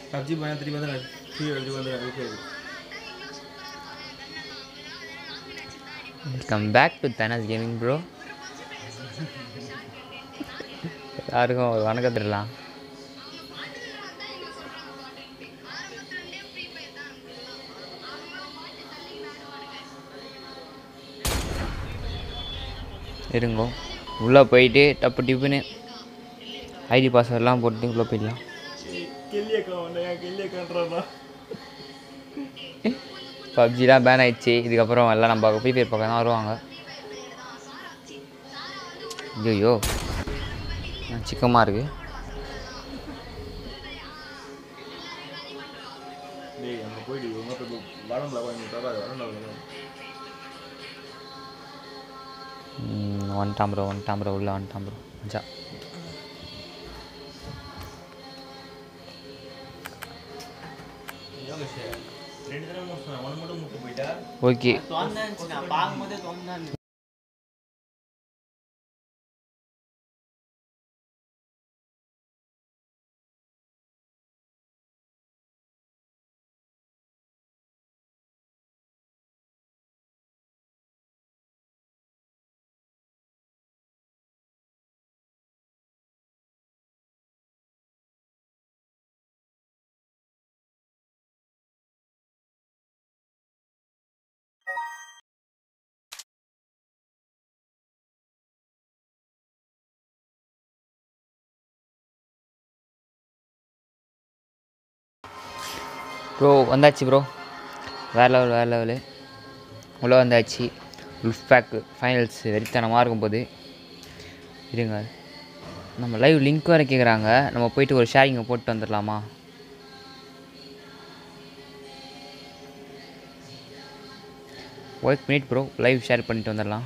PUBG பண்ண திரும்பி வந்து நான் ஃப்ரீ எடுத்து வந்து okay welcome back to Dhanush gaming bro எல்லாருக்கும் ஒரு வணக்கம் தரலாம் இருங்கோ உள்ளே போயிட்டு டப்பு டிப்புன்னு ஐடி பாஸ்வேர்ட்லாம் போட்டு உள்ளே போயிடலாம் கில்லியக்கா வந்தையா கில்லியக்கான்றா பப்ஜிலாம் பேன் ஆயிடுச்சு இதுக்கப்புறம் எல்லாம் நம்ம ஃப்ரீ ஃபயர் பக்கம் தான் வருவாங்க ஐயோ சிக்கமாக இருக்குது டேய் அங்கே போயிட்டு இன்னொருத்தர் வரம்ல வாங்கி தராது வரணும் வந்துட்டான் ப்ரோ வந்துட்டான் ப்ரோ உள்ளே வந்துட்டான் ப்ரோ மச்சா ரெண்டு தடவை முடிச்சு ஒன்று மட்டும் முட்டு போயிட்டா ஓகே ப்ரோ வந்தாச்சு ப்ரோ வேறு லெவல் வேறு லெவலு உள்ளே வந்தாச்சு உல்ஃப் பேக் ஃபைனல்ஸ் வெறித்தனமாக இருக்கும் போது இருங்க நம்ம லைவ் லிங்க் வேறு கேட்குறாங்க நம்ம போயிட்டு ஒரு ஷேரிங்கை போட்டு வந்துடலாமா ஒர்க் மினிட் ப்ரோ லைவ் ஷேர் பண்ணிட்டு வந்துடலாம்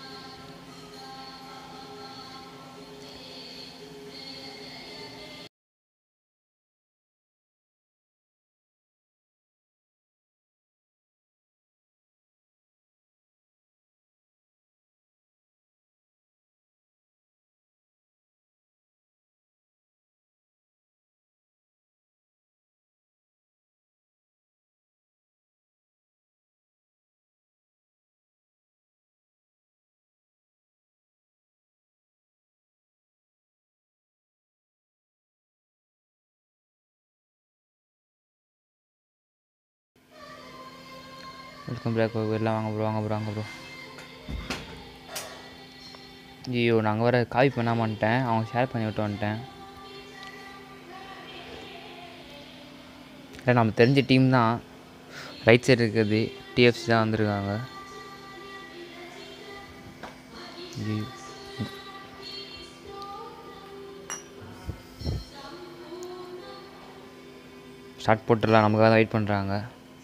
வெல்கம் பேக் எல்லாம் வாங்க ப்ரோ வாங்க ப்ரோ வாங்க ப்ரோ ஐயோ நாங்கள் வேறு காப்பி பண்ணாம வந்துட்டேன் அவங்க ஷேர் பண்ணி விட்டு வந்துட்டேன் இல்லை நம்ம தெரிஞ்ச டீம் தான் ரைட் சைடு இருக்கிறது டிஎஃப்சி தான் வந்திருக்காங்க ஐயோ. ஸ்டார்ட் போட்டுடலாம் நமக்காக தான் வெயிட் பண்ணுறாங்க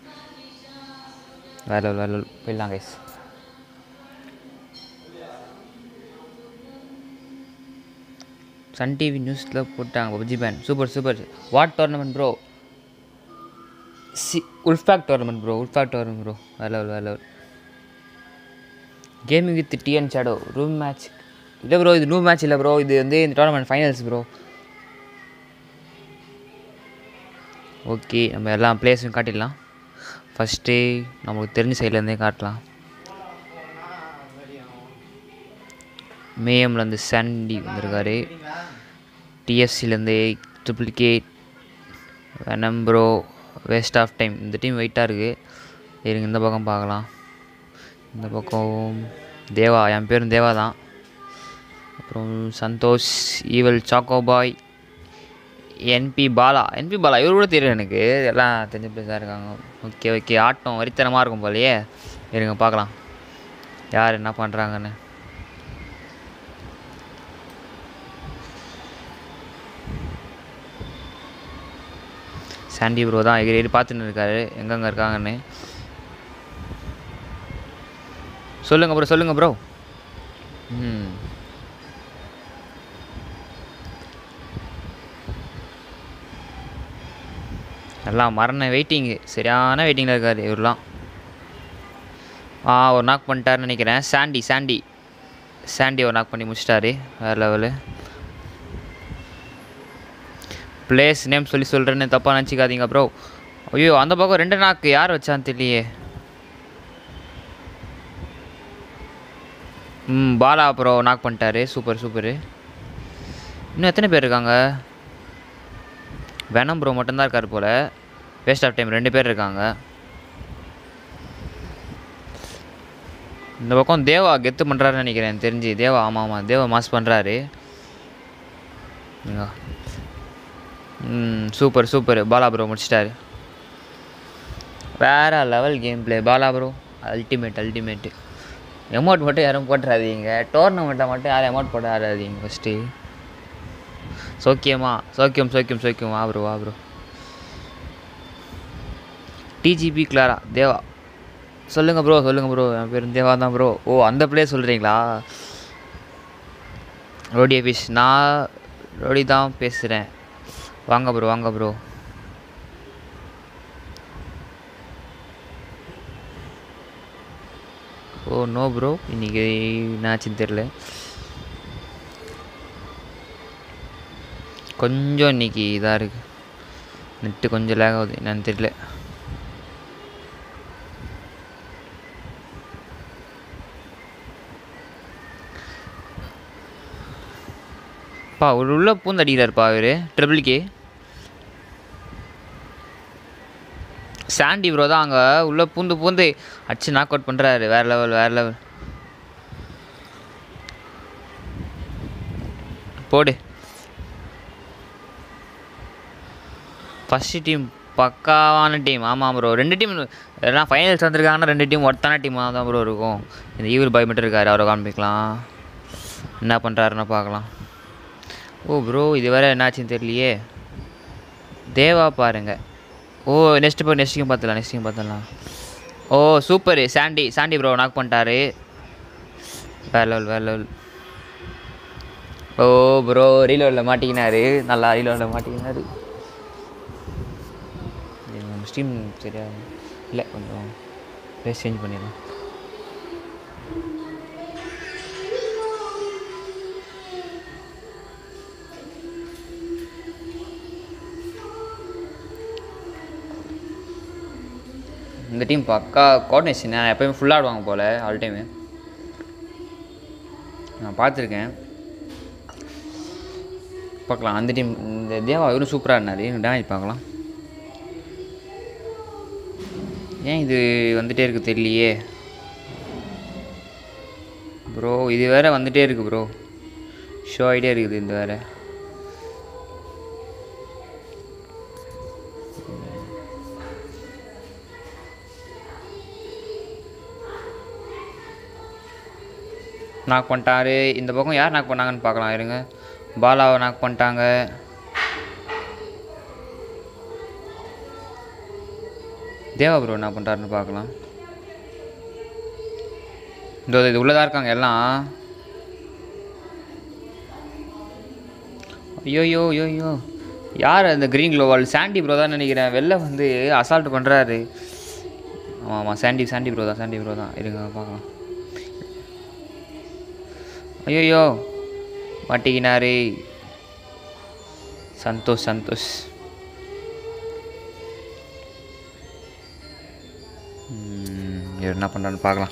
வேலை வேலை போயிடலாம் கைஸ் சன் டிவி நியூஸில் போட்டாங்க PUBG ban super super what tournament bro சி wolfpack tournament bro wolfpack tournament bro வேலை லெவல் வேலை level gaming with TN shadow room match இல்லை ப்ரோ இது ரூம் மேட்ச் இல்லை ப்ரோ இது வந்து இந்த டோர்னமெண்ட் ஃபைனல்ஸ் ப்ரோ ஓகே நம்ம எல்லா பிளேஸும் காட்டிடலாம் ஃபஸ்ட்டு நமக்கு தெரிஞ்ச சைட்லேருந்தே காட்டலாம் மேயம்லேருந்து சாண்டி வந்திருக்காரு டிஎஃப்சிலேருந்து triple K venom bro waste of time இந்த டீம் வெயிட்டாக இருக்குது இருங்க இந்த பக்கம் பார்க்கலாம் இந்த பக்கம் தேவா என் பேரும் தேவா தான் அப்புறம் Santhosh evil choco boy NB Bala NB Bala இவரு கூட தெரியும் எனக்கு எல்லாம் தெரிஞ்ச பிளேஸாக இருக்காங்க ஓகே ஓகே ஆட்டம் வரித்தனமாக இருக்கும் போலயே இருங்க பார்க்கலாம் யார் என்ன பண்ணுறாங்கன்னு சாண்டி ப்ரோ தான் எகிரி எகிரி பார்த்துன்னு இருக்காரு எங்கெங்கே இருக்காங்கன்னு சொல்லுங்கள் ப்ரோ சொல்லுங்கள் ப்ரோ ம் எல்லாம் மரண வெயிட்டிங்கு சரியான வெயிட்டிங்கில் இருக்கார் இவரெலாம் ஆ ஒரு நாக் பண்ணிட்டாருன்னு நினைக்கிறேன் சாண்டி சாண்டி சாண்டி ஒரு நாக் பண்ணி முடிச்சிட்டாரு வேறு லெவலு பிளேஸ் நேம் சொல்லி சொல்கிறேன்னு தப்பாக நினச்சிக்காதீங்க ப்ரோ ஐயோ அந்த பக்கம் ரெண்டு நாக்கு யார் வச்சான்னு தெரியலையே ம் பாலா ப்ரோ நாக் பண்ணிட்டாரு சூப்பர் சூப்பரு இன்னும் எத்தனை பேர் இருக்காங்க வெனம் ப்ரோ மட்டும்தான் இருக்கார் போல் வேஸ்ட் ஆஃப் டைம் ரெண்டு பேர் இருக்காங்க இந்த பக்கம் தேவா கெத்து பண்ணுறாருன்னு நினைக்கிறேன் எனக்கு தெரிஞ்சு தேவா ஆமாம் ஆமாம் தேவா மாஸ் பண்ணுறாரு ம் சூப்பர் சூப்பர் பாலா ப்ரோ முடிச்சிட்டாரு வேற level game play Bala bro ultimate ultimate amount மட்டும் யாரும் போட்டுறாதீங்க டோர்னமெண்ட்டில் மட்டும் யாரும் அமௌண்ட் போட ஆடாதீங்க ஃபஸ்ட்டு சோக்கியமா சோக்கியம் சோக்கியம் சோக்கியம் வா ப்ரோ வா ப்ரோ டிஜிபி கிளாரா தேவா சொல்லுங்கள் ப்ரோ சொல்லுங்கள் ப்ரோ என் பேர் தேவா தான் ப்ரோ ஓ அந்த பிளே சொல்கிறீங்களா ரோடி ஆஃபீஸ் நான் ரோடி தான் பேசுகிறேன் வாங்க ப்ரோ வாங்க ப்ரோ ஓ நோ ப்ரோ இன்றைக்கி என்னாச்சுன்னு தெரில கொஞ்சம் இன்னைக்கு இதாக இருக்குது நெட்டு கொஞ்சம் லேக் ஆகுது என்னன்னு தெரியல பா ஒரு உள்ள பூந்து அடிக்கிறாருப்பா இவர் ட்ரிபிள் கே சாண்டி ப்ரோ தான் அங்கே உள்ளே பூந்து பூந்து அடிச்சு நாக் அவுட் பண்ணுறாரு வேறு லெவல் வேறு லெவல் போடு ஃபஸ்ட்டு டீம் பக்காவான டீம் ஆமாம் ப்ரோ ரெண்டு டீம் எல்லாம் ஃபைனல்ஸ் வந்திருக்காங்கன்னா ரெண்டு டீம் ஒருத்தான டீமாக தான் ப்ரோ இருக்கும் இந்த ஈவர் பாய் மட்டும் இருக்கார் அவரை காமிக்கலாம் என்ன பண்ணுறாருன்னு பார்க்கலாம் ஓ ப்ரோ இது வேறு என்னாச்சுன்னு தெரியலையே தேவா பாருங்க ஓ நெக்ஸ்ட் இப்போ நெக்ஸ்ட் பார்த்துலாம் நெக்ஸ்ட் பார்த்துலாம் oh super Sandy Sandy bro knock பண்ணிட்டாரு வேற லெவல் வேற லெவல் ஓ ப்ரோ ரீலோடில் மாட்டிக்கினாரு நல்லா ரீலோடில் மாட்டிக்கினாரு ஸ்டீம் சரியா இல்லை கொஞ்சம் ப்ளேஸ் சேஞ்ச் பண்ணிடலாம் இந்த டீம் பக்கா கோஆர்டினேஷன் நான் எப்போயுமே ஃபுல்லாக ஆடுவாங்க போல் ஆல் டைமு நான் பார்த்துருக்கேன் பார்க்கலாம் அந்த டீம் இந்த தேவா இவரும் சூப்பராக இருந்தார் டேமேஜ் பார்க்கலாம் ஏன் இது வந்துட்டே இருக்கு தெரியலையே ப்ரோ இது வேற வந்துட்டே இருக்கு ப்ரோ ஷோ ஆகிட்டே இருக்குது இந்த வேற நாக் பண்ணிட்டாரு இந்த பக்கம் யார் நாக் பண்ணாங்கன்னு பார்க்கலாம் இருங்க பாலாவை நாக் பண்ணிட்டாங்க தேவா ப்ரோ என்ன பண்ணுறாருன்னு பார்க்கலாம் இந்த இது உள்ளதாக இருக்காங்க எல்லாம் ஐயோயோ ஐயோயோ யார் அந்த க்ரீன் க்ளோவால் சாண்டி ப்ரோ தான் நினைக்கிறேன் வெளில வந்து அசால்ட் பண்ணுறாரு ஆமாம் ஆமாம் சாண்டி சாண்டி ப்ரோ தான் சாண்டி ப்ரோ தான் இருங்க பார்க்கலாம் ஐயோயோ மாட்டிக்கினாரு சந்தோஷ் சந்தோஷ் ம், இவர் என்ன பண்ணுறான்னு பார்க்கலாம்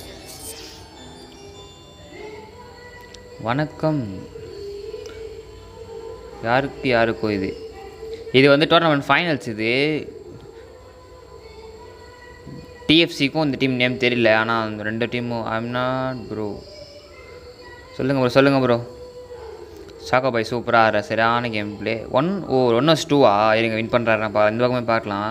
வணக்கம் யாருக்கு யாருக்கோ இது இது வந்து டோர்னமெண்ட் ஃபைனல்ஸ் இது டிஎஃப்சிக்கும் இந்த டீம் நேம் தெரியல ஆனால் அந்த ரெண்டு டீமும் ஐம் நாட் ப்ரோ சொல்லுங்கள் ப்ரோ சொல்லுங்கள் ப்ரோ சாக்கோ பாய் சூப்பராக ஆடுற சரியான game play one oh one ஹஸ் டூவா இருங்க வின் பண்ணுறாருனா பா இந்த பக்கமே பார்க்கலாம்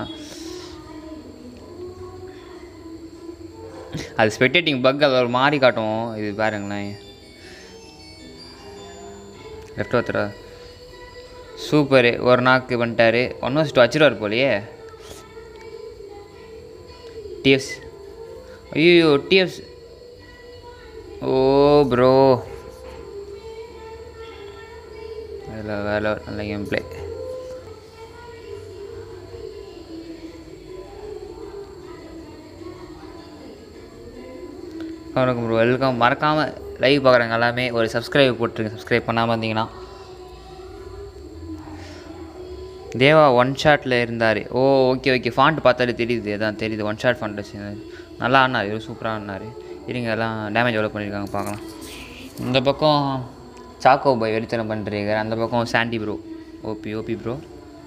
அது ஸ்பெக்டேட்டிங் பக் அது ஒரு மாதிரி காட்டும் இது பாருங்களேன் லெஃப்ட் ஒருத்தர சூப்பரு ஒரு நாக்கு பண்ணிட்டாரு ஒன் ஹஸ் டூ வச்சிருவார் போலையே டிஎஃப்ஸ் ஐயோ டிஎஃப்ஸ் ஓ ப்ரோ வேலை வேலை நல்ல கேம் ப்ளே வணக்கம் ப்ரோ வெல்கம் மறக்காமல் லைவ் பார்க்குறவங்க எல்லாமே ஒரு சப்ஸ்கிரைப் போட்டுருங்க சப்ஸ்கிரைப் பண்ணாமல் இருந்தீங்கன்னா தேவா ஒன் ஷாட்டில் இருந்தார் ஓ ஓகே ஓகே ஃபாண்ட் பார்த்தாலே தெரியுது அதான் தெரியுது ஒன் ஷாட் ஃபாண்ட் வச்சுருந்தாரு நல்லா ஆடினார் இவர் சூப்பராக ஆடினார் இருங்க எல்லாம் டேமேஜ் எவ்வளோ பண்ணியிருக்காங்க பார்க்கலாம் இந்த பக்கம் சாக்கோ பாய் வெளித்தனம் பண்ணுறீங்க அந்த பக்கம் Sandy bro OP OP bro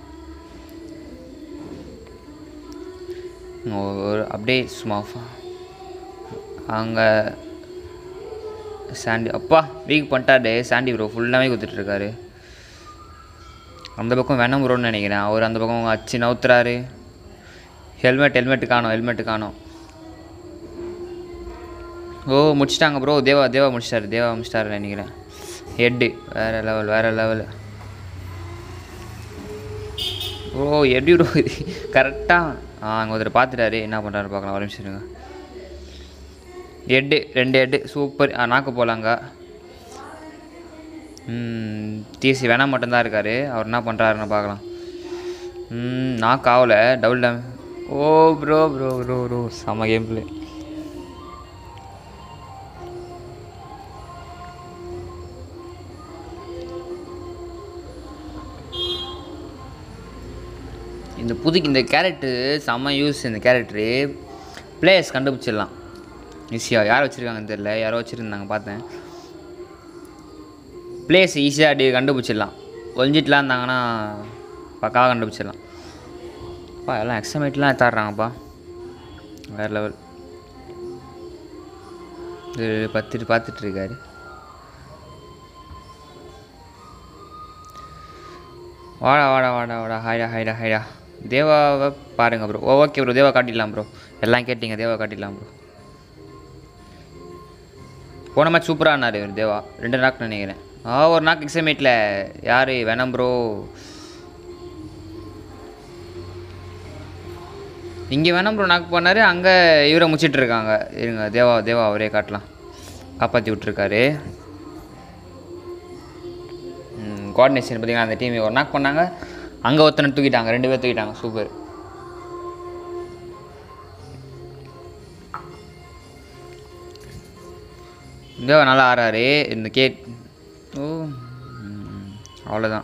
ஒரு அப்படியே சும்மா அங்கே சாண்டி அப்பா வீக் பண்ணிட்டாரு சாண்டி ப்ரோ ஃபுல்லாகவே கொடுத்துட்ருக்காரு அந்த பக்கம் வேணம் ப்ரோன்னு நினைக்கிறேன் அவர் அந்த பக்கம் அச்சு நவுத்துறாரு ஹெல்மெட் ஹெல்மெட் காணோம் ஹெல்மெட் காணோம் ஓ முடிச்சிட்டாங்க ப்ரோ தேவா தேவா முடிச்சிட்டாரு தேவா முடிச்சிட்டாரு நினைக்கிறேன் ஹெட்டு வேறு லெவல் வேறு லெவல் ஓ எப்படி ப்ரோ இது கரெக்டாக ஆ அங்கே ஒருத்தர் பார்த்துட்டாரு என்ன பண்ணுறாரு பார்க்கலாம் ஒரு நிமிஷம் இருங்க ஹெட்டு ரெண்டு ஹெட்டு சூப்பர் ஆ நாக்கு போகலாங்க டிசி வேணா மட்டும்தான் இருக்கார் அவர் என்ன பண்ணுறாருன்னு பார்க்கலாம் ம் நாக்கு ஆகல டபுள் டேம் oh bro bro bro bro செம்ம கேம் பிளே இந்த புதுக்கு இந்த கேரக்டரு செம்ம யூஸ் இந்த கேரக்டரு பிளேயர்ஸ் கண்டுபிடிச்சிடலாம் ஈஸியாக யார் வச்சுருக்காங்கன்னு தெரில யாரோ வச்சுருந்தாங்க பார்த்தேன் பிளேஸ் ஈஸியாக அப்படி கண்டுபிடிச்சிடலாம் ஒழிஞ்சிட்டுலாம் இருந்தாங்கன்னா பக்காவாக கண்டுபிடிச்சிடலாம் அப்பா எல்லாம் எக்ஸமேட்லாம் தாடுறாங்கப்பா வேறு லெவல் இது பத்துட்டு பார்த்துட்டு இருக்காரு வாடா வாடா வாடா வாடா ஹாய்டா ஹாய்டா ஹாய்டா தேவாவை பாருங்க bro oh okay bro Deva காட்டிடலாம் ப்ரோ எல்லாம் கேட்டிங்க தேவா காட்டிடலாம் ப்ரோ போன மேட்ச் சூப்பராக ஆனார் இவர் தேவா ரெண்டு நாக்கு நினைக்கிறேன் ஆ ஒரு நாக்கு எக்ஸமேட்டில் யார் வேணாம் ப்ரோ இங்கே வேணாம் ப்ரோ நாக்கு பண்ணார் அங்கே இவரை முடிச்சிட்டு இருக்காங்க இருங்க தேவா தேவா அவரே காட்டலாம் காப்பாற்றி விட்ருக்காரு கோஆர்டினேஷன் பார்த்தீங்கன்னா அந்த டீம் ஒரு நாக் பண்ணாங்க அங்கே ஒருத்தனை தூக்கிட்டாங்க ரெண்டு பேர் தூக்கிட்டாங்க சூப்பர் தேவா நல்லா ஆறாரு இந்த கேட் ஓ ம், அவ்வளோதான்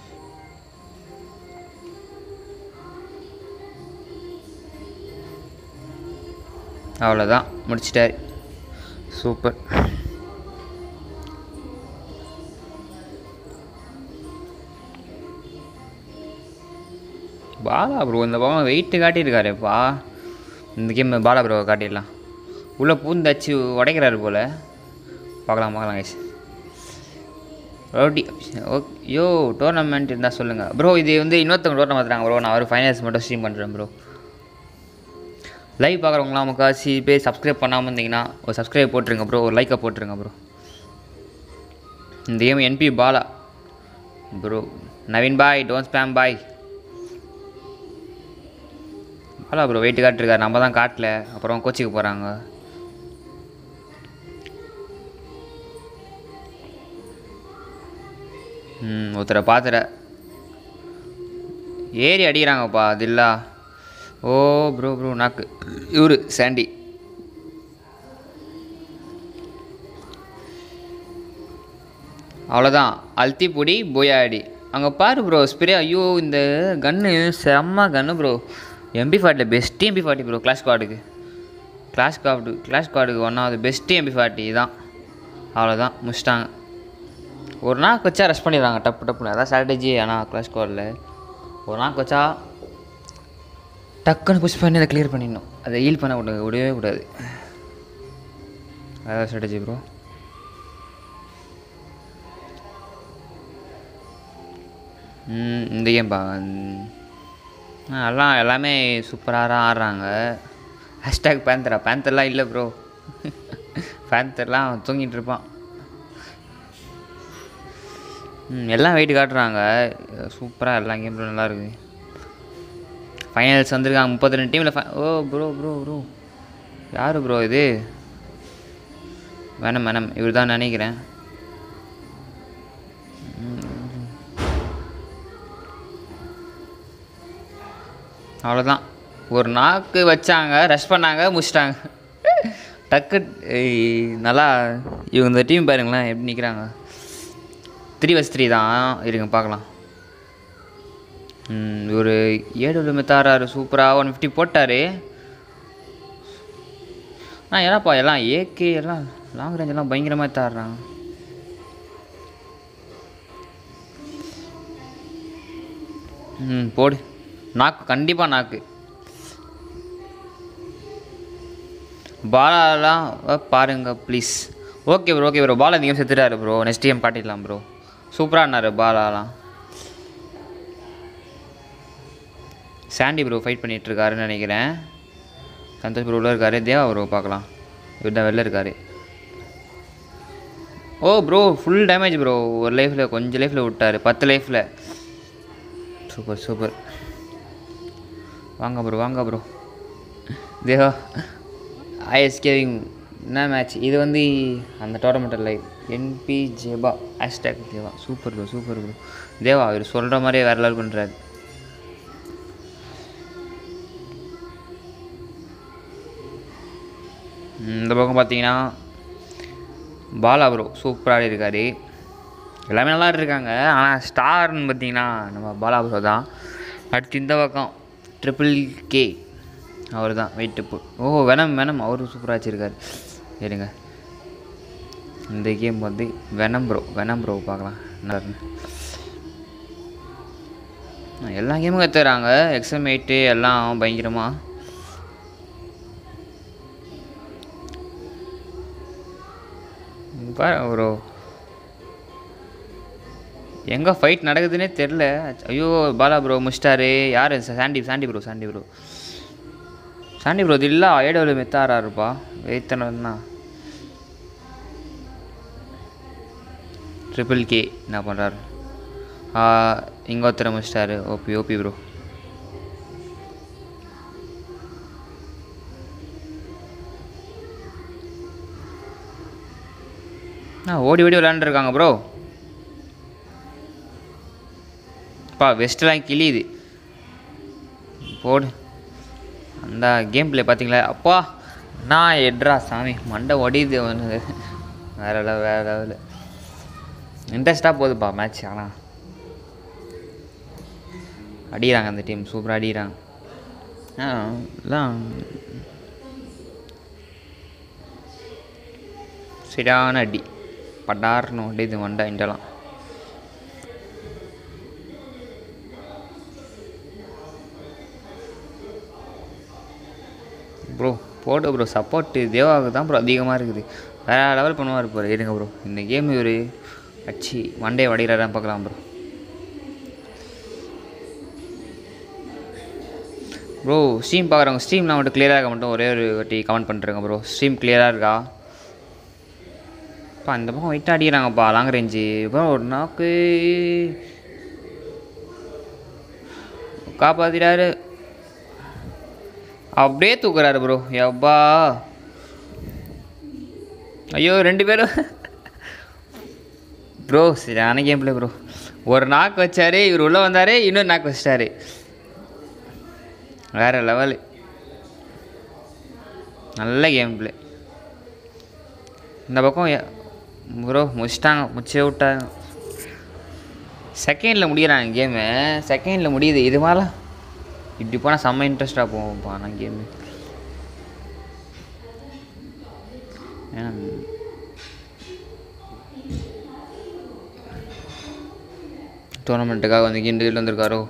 அவ்வளோதான் முடிச்சிட்டாரு சூப்பர் பாலா ப்ரோ இந்த பக்கம் வெயிட்டு காட்டியிருக்காருப்பா இந்த கேம் பாலா ப்ரோ காட்டிடலாம் உள்ளே பூந்தாச்சு உடைக்கிறாரு போல் பார்க்கலாம் பார்க்கலாம் guys ரோட்டி ஓ யோ டோர்னமெண்ட் இருந்தால் சொல்லுங்கள் ப்ரோ இது வந்து இன்னொருத்தவங்க டோர்னமெண்ட் பார்த்துறாங்க ப்ரோ நான் ஒரு ஃபைனல்ஸ் மட்டும் ஸ்ட்ரீம் பண்ணுறேன் ப்ரோ லைவ் பார்க்குறவங்களாம் முக்கால்வாசி பேர் சப்ஸ்கிரைப் பண்ணாமல் இருந்தீங்கன்னா ஒரு சப்ஸ்கிரைப் போட்டுருங்க ப்ரோ ஒரு லைக்கை போட்டுருங்க ப்ரோ இந்த game NB Bala bro Naveen boy don't spam boy Bala bro wait காட்டிருக்காரு நம்ம தான் காட்டல அப்புறம் கோச்சிக்கு போகிறாங்க ம் ஒருத்தரை பார்த்துற ஏறி அடிக்கிறாங்கப்பா தில்லா ஓ ப்ரோ ப்ரோ நாக்கு இவரு சாண்டி அவ்வளோதான் அல்த்தி பொடி போயாடி அங்கே பாரு ப்ரோ ஸ்ப்ரே ஐயோ இந்த கன்று செம்ம கன்று ப்ரோ எம்பி ஃபார்ட்டியில் best MP forty bro glass கார்டுக்கு கிளாஸ் கார்டு கிளாஸ் கார்டுக்கு ஒன்றாவது பெஸ்ட் எம்பி ஃபார்ட்டி தான் அவ்வளோதான் முடிச்சிட்டாங்க ஒரு நாள் வச்சா ரெஸ்ட் பண்ணிடுறாங்க டப்பு டப்புன்னு அதான் ஸ்ட்ராட்டஜி ஆனால் கிளாஸ் கார்டில் ஒரு நாள் வச்சா டக்குன்னு புஷ் பண்ணி அதை கிளியர் பண்ணிடணும் அதை ஹீல் பண்ண விட விடவே கூடாது அதான் ஸ்ட்ராட்டஜி ப்ரோ ம், இந்த கேம் பா ம். ஆ, எல்லாம் எல்லாமே சூப்பராக தான் ஆடுறாங்க ஹேஷ்டேக் பேந்தரா பேந்தர்லாம் இல்லை ப்ரோ பேந்தர்லாம் தூங்கிட்டு இருப்பான் ம் எல்லாம் வெயிட் காட்டுறாங்க சூப்பராக எல்லா கேம்லும் நல்லா இருக்குது ஃபைனல்ஸ் வந்திருக்காங்க முப்பத்தி ரெண்டு டீமில் ஓ ப்ரோ ப்ரோ ப்ரோ யார் ப்ரோ இது வேணாம் வேணாம் இவர் தான் நினைக்கிறேன் அவ்வளோதான் ஒரு நாக்கு வச்சாங்க ரஷ் பண்ணாங்க முடிச்சிட்டாங்க டக்கு ஏய், நல்லா இவங்க இந்த டீம் பாருங்களேன் எப்படி நிற்கிறாங்க த்ரீ வஸ் த்ரீ தான் இருங்க பார்க்கலாம் ஒரு ஏழு மெத்தாராரு சூப்பராக ஒன் ஃபிஃப்டி போட்டார் ஆ ஏன்னாப்பா எல்லாம் ஏகே எல்லாம் லாங் ரேஞ்ச் எல்லாம் பயங்கரமாக தாடுறான் ம் போடு நாக்கு கண்டிப்பாக நாக்கு பாலாலாம் பாருங்க please okay bro okay bro பால் அதிகம் செத்துட்டாரு ப்ரோ நெக்ஸ்ட் கேம் காட்டிடலாம் ப்ரோ சூப்பராக இருந்தார் பாலாலாம் சாண்டி ப்ரோ ஃபைட் பண்ணிட்டு இருக்காருன்னு நினைக்கிறேன் சந்தோஷ் ப்ரோ உள்ள இருக்காரு தேவா ப்ரோ பார்க்கலாம் இவர் தான் வெளில இருக்காரு oh bro full damage bro ஒரு லைஃப்பில் கொஞ்சம் லைஃப்பில் விட்டார் பத்து லைஃப்பில் சூப்பர் சூப்பர் வாங்க ப்ரோ வாங்க ப்ரோ தேவா ஐஎஸ்கேவிங் என்ன மேட்ச் இது வந்து அந்த டோர்னமெண்ட் லைவ் என்பி ஜேபா hashtag Deva super bro super bro Deva இவர் சொல்கிற மாதிரியே வேறு லெவல் பண்ணுறாரு இந்த பக்கம் பார்த்தீங்கன்னா பாலா ப்ரோ சூப்பராக இருக்கார் எல்லாமே நல்லா இருக்காங்க ஆனால் ஸ்டார்னு பார்த்தீங்கன்னா நம்ம பாலா ப்ரோ தான் அடுத்து இந்த பக்கம் ட்ரிபிள் கே அவர் தான் வெயிட்டு போ ஓ வெனம் வெனம் அவரு சூப்பராக வச்சுருக்காரு இருங்க இந்த கேம் வந்து வெனம் ப்ரோ வெனம் ப்ரோ பார்க்கலாம் என்ன எல்லா கேமும் கற்றுறாங்க எக்ஸாம் எயிட்டு எல்லாம் பயங்கரமாக பாரு ப்ரோ எங்கே ஃபைட் நடக்குதுன்னே தெரில ஐயோ பாலா ப்ரோ முஸ்டாரு யார் Sandy Sandy bro Sandy bro Sandy bro இது இல்லை ஏடபிள்யூ மெத்தாரா இருப்பா வெயித்தனா ட்ரிபிள் கே என்ன பண்ணுறாரு இங்கே ஒருத்தர முடிச்சிட்டாரு ஓபி ஓபி ப்ரோ ஆ ஓடி ஓடி விளாண்டுருக்காங்க ப்ரோ பா வெஸ்ட்லாம் கிளியுது போடு அந்த கேம் பிளே பார்த்தீங்களா அப்பா நான் எட்ரா சாமி மண்டை ஒடியுது அவனுக்கு வேற லெவல் வேற லெவலு இன்ட்ரெஸ்ட்டாக போகுதுப்பா மேட்ச் ஆனால் அடிக்கிறாங்க அந்த டீம் சூப்பராக அடிக்கிறாங்க ஆ எல்லாம் சரியான அடி படார்னு ஒடிது மண்டை இண்டெல்லாம் ப்ரோ போட்டு ப்ரோ சப்போர்ட்டு தேவாவுக்கு தான் ப்ரோ அதிகமாக இருக்குது வேறு லெவல் பண்ணுவார் ப்ரோ இருங்க ப்ரோ இந்த கேம் இவர் அச்சு மண்டே வடைகிறாரான்னு பார்க்கலாம் ப்ரோ ப்ரோ ஸ்ட்ரீம் பார்க்குறவங்க ஸ்ட்ரீம்லாம் மட்டும் கிளியராக இருக்க மட்டும் ஒரே ஒரு வாட்டி கமெண்ட் பண்ணுறேங்க ப்ரோ ஸ்ட்ரீம் கிளியராக இருக்கா அப்பா இந்த பக்கம் வெயிட்டாக அடிக்கிறாங்கப்பா லாங் ரேஞ்சு இப்போ ஒரு நாக்கு காப்பாத்திட்டாரு அப்படியே தூக்குறாரு ப்ரோ எப்பா ஐயோ ரெண்டு பேரும் ப்ரோ சரியான கேம் பிளே ப்ரோ ஒரு நாக்கு வச்சாரு இவர் உள்ளே வந்தார் இன்னொரு நாக்கு வச்சிட்டாரு வேறு லெவலு நல்ல கேம் பிளே இந்த பக்கம் ப்ரோ முடிச்சிட்டாங்க முடிச்சே விட்டாங்க செகண்டில் முடிகிறாங்க கேமு செகண்டில் முடியுது இது மாதிரிலாம் இப்படி போனால் செம்ம இன்ட்ரெஸ்ட்டாக போகும்ப்பா நான் கேமு ஏன்னா டோர்னமெண்ட்டுக்காக வந்து இண்டிவிஜுவல் வந்திருக்காரோ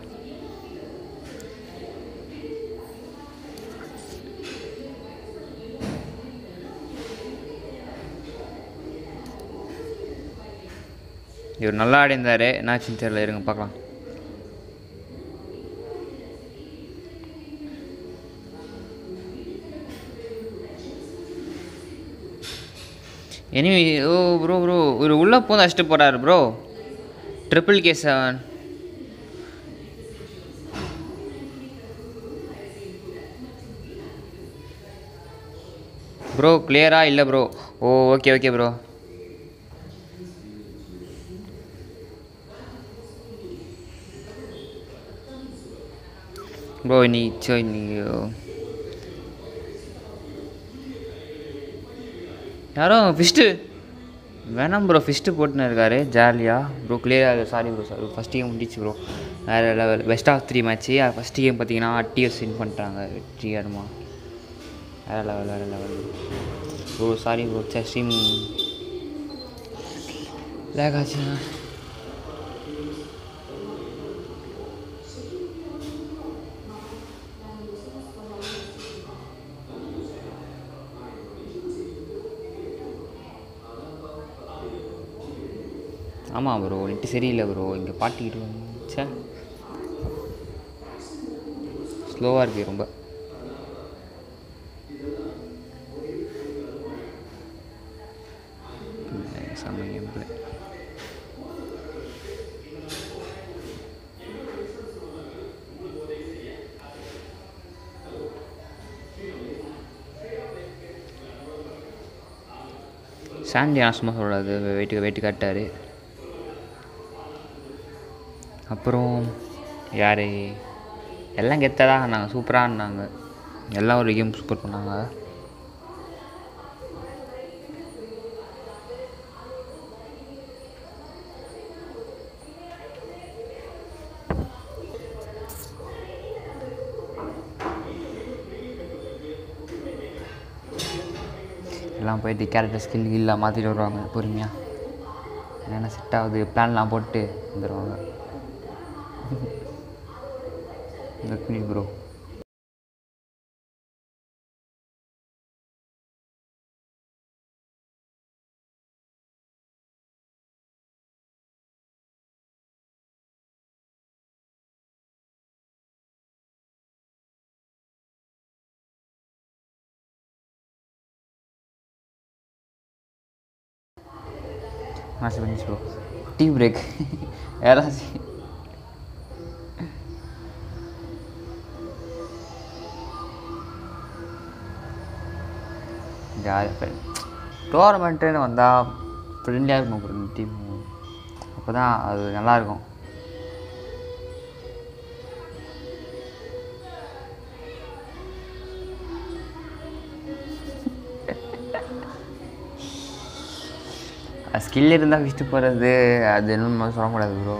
இவர் நல்லா ஆடி இருந்தார் என்னாச்சுன்னு தெரியல இருங்க பார்க்கலாம் எனிமி ஓ ப்ரோ ப்ரோ இவர் உள்ளே போந்து அடிச்சுட்டு போகிறாரு bro triple K seven bro கிளியரா இல்லை bro oh okay okay bro bro நீ சோ நீ யாரோ ஃபிஸ்ட்டு வேணாம் ப்ரோ ஃபிஸ்ட்டு போட்டுன்னு இருக்காரு ஜாலியாக ப்ரோ கிளியராக sorry bro sir first game முடிச்சு ப்ரோ வேறு level best of three match first game பார்த்தீங்கன்னா டிஎஸ் வின் பண்ணிட்டாங்க வெற்றிகரமா வேறு லெவல் வேறு லெவல் ப்ரோ சாரி ப்ரோ சே ஸ்ட்ரீம் லேக் ஆச்சுண்ணா ஆமாம் ப்ரோ நெட்டு சரியில்லை ப்ரோ இங்கே பாட்டிக்கிட்டு வந்துச்சே ஸ்லோவாக இருக்குது ரொம்ப செம்ம கேம் பிளே சாண்டி நான் சும்மா சொல்லக்கூடாது வெயிட்டு வெயிட்டு காட்டார் அப்புறம் யார் எல்லாம் கெத்ததாக ஆடினாங்க சூப்பராக ஆடினாங்க எல்லாம் ஒரு கேம் சூப்பர் பண்ணாங்க எல்லாம் போயிட்டு கேரக்டர் ஸ்கில் இல்லை மாற்றிட்டு வருவாங்க பொறுமையாக என்னென்ன செட் ஆகுது பிளான்லாம் போட்டு வந்துடுவாங்க லக்ஷ்மி ப்ரோ மாசி பண்ணிச்சு ப்ரோ டீ பிரேக் யாராச்சும் ஜாலியாக டோர்னமெண்ட்டுன்னு வந்தால் ஃப்ரெண்ட்லியாக இருக்கும் ப்ரோ இந்த டீம் அப்போ தான் அது நல்லாயிருக்கும் ஸ்கில் இருந்தால் ஃபஸ்ட்டு போகிறது அது இன்னும் சொல்லக்கூடாது ப்ரோ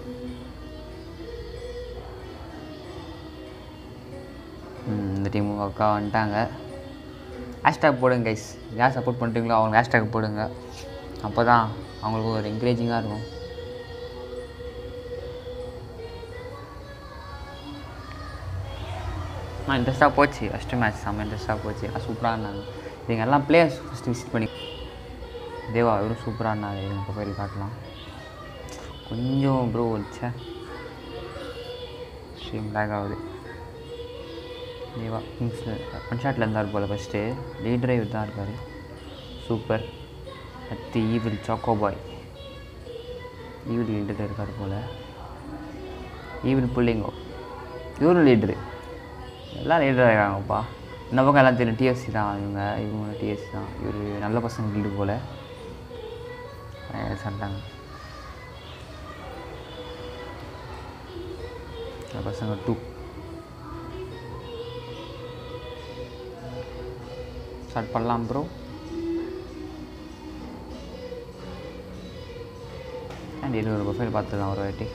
இந்த டீம் அக்கா வந்துட்டாங்க ஹேஷ்டேக் போடுங்க கைஸ் யார் சப்போர்ட் பண்ணுறீங்களோ அவங்க ஹேஷ்டேக் போடுங்க அப்போ தான் அவங்களுக்கு ஒரு என்கரேஜிங்காக இருக்கும் ஆ இன்ட்ரெஸ்ட்டாக போச்சு ஃபஸ்ட்டு மேட்ச் செம்ம இன்ட்ரெஸ்ட்டாக போச்சு சூப்பராக இருந்தாங்க நீங்கள் எல்லாம் பிளேயர்ஸ் ஃபஸ்ட்டு விசிட் பண்ணி தேவா இவரும் சூப்பராக இருந்தார் இது ப்ரொஃபைல் காட்டலாம் கொஞ்சம் ப்ரோ வச்சே ஸ்ட்ரீம் லேக் ஆகுது தேவா கிங்ஸ் ஒன் ஷாட்டில் இருந்தார் போல் ஃபஸ்ட்டு லீடரே இவர் தான் இருக்கார் சூப்பர் அடுத்து evil choco boy evil leader இருக்கார் போல் ஈவில் புள்ளிங்கோ இவரும் லீடரு எல்லாம் லீடர் ஆகிறாங்கப்பா இந்த பக்கம் எல்லாம் தெரியும் டிஎஸ்சி தான் இவங்க இவங்க டிஎஸ்சி தான் இவர் நல்ல பசங்க கில்டு போல் சொல்லிட்டாங்க பசங்க டூ ஸ்டார்ட் பண்ணலாம் ப்ரோ அண்ட் இது ஒரு ப்ரொஃபைல் பார்த்துக்கலாம் ஒரு வாட்டி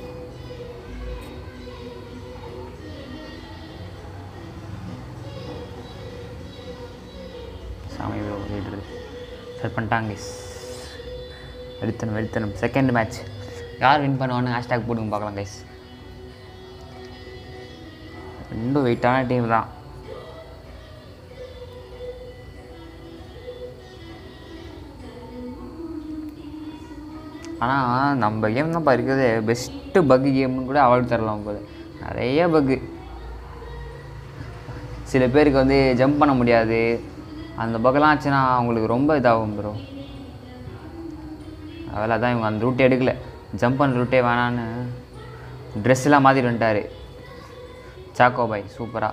சாமி ப்ரோ லீடரு ஸ்டார்ட் பண்ணிட்டாங்க எடுத்தணும் எடுத்தணும் செகண்ட் மேட்ச் யார் வின் பண்ணுவான்னு ஹேஷ்டேக் போடுங்க பார்க்கலாம் கைஸ் ரெண்டும் வெயிட்டான டீம் தான் ஆனால் நம்ம கேம் தான் இருக்கிறது பெஸ்ட்டு பக்கு கேம்னு கூட அவார்டு தரலாம் போல நிறைய பக்கு சில பேருக்கு வந்து ஜம்ப் பண்ண முடியாது அந்த பக்கெல்லாம் ஆச்சுன்னா அவங்களுக்கு ரொம்ப இதாகும் ப்ரோ அதெல்லாம் தான் இவங்க அந்த ரூட்டே எடுக்கல ஜம்ப் பண்ண ரூட்டே வேணான்னு ட்ரெஸ்ஸெல்லாம் மாற்றிட்டு வந்துட்டார் சாக்கோ பாய் சூப்பராக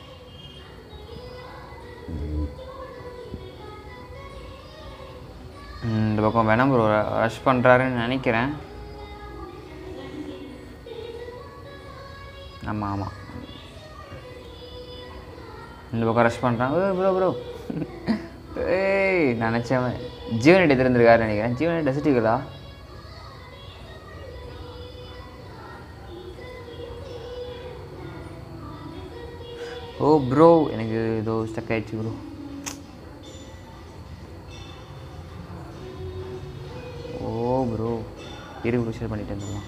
இந்த பக்கம் வேணாம் ப்ரோ ரஷ் பண்ணுறாருன்னு நினைக்கிறேன் ஆமாம் ஆமாம் இந்த பக்கம் ரஷ் பண்ணுறான் ப்ரோ ப்ரோ ஏய் நினச்சவன் ஜீவன் எடுத்துருந்துருக்காரு நினைக்கிறேன் ஜீவன் டெசிட்டிகளா ஓ ப்ரோ எனக்கு ஏதோ ஸ்டக் ஆயிடுச்சு ப்ரோ ஓ ப்ரோ இரு ப்ரோ ஷேர் பண்ணிட்டு இருந்தோம்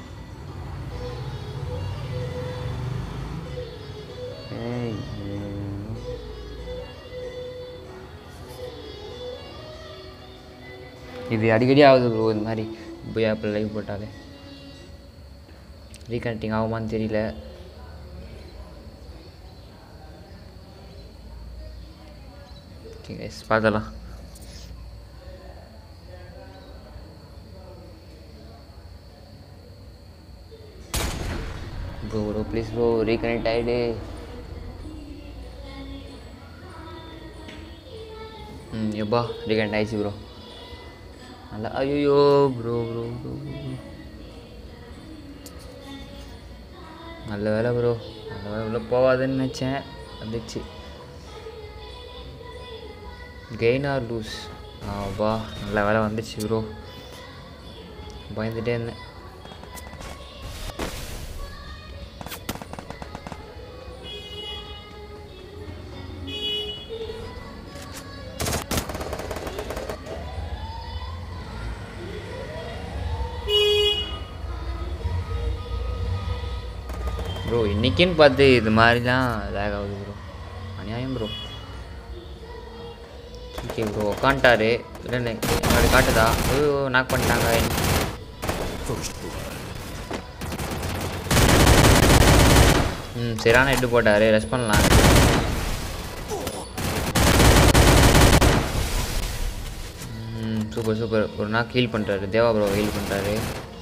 ஏய் ஏய். இது அடிக்கடி ஆகுது ப்ரோ இந்த மாதிரி போய் ஆப்பில் லைவ் போட்டாலே ரீகனெக்டிங் ஆகுமான்னு தெரியல ஓகே கைஸ் பார்த்தலாம் bro bro please bro reconnect ஆகிடு ம் எப்பா ரீகனெக்ட் ஆயிடுச்சு ப்ரோ நல்லா ஐயோ ப்ரோ ப்ரோ ப்ரோ நல்ல வேலை ப்ரோ நல்ல வேலை உள்ள போகாதுன்னு நினச்சேன் வந்துச்சு கெயின் ஆர் லூஸ் ஆப்பா நல்ல வேலை வந்துச்சு ப்ரோ பயந்துட்டே இருந்தேன் ப்ரோ இன்னைக்குன்னு பார்த்து இது மாதிரிலாம் லேக் ஆகுது ப்ரோ அநியாயம் ப்ரோ ஓகே ப்ரோ உக்காண்டாரு இல்லைன்னு என்னோட காட்டுதா ஐயோ நாக் பண்ணிட்டாங்க ம் சரியான ஹெட்டு போட்டார் ரெஸ்ட் பண்ணலாம் ம் சூப்பர் சூப்பர் ஒரு நாள் ஹீல் பண்ணுறாரு தேவா ப்ரோ ஹீல் பண்ணுறாரு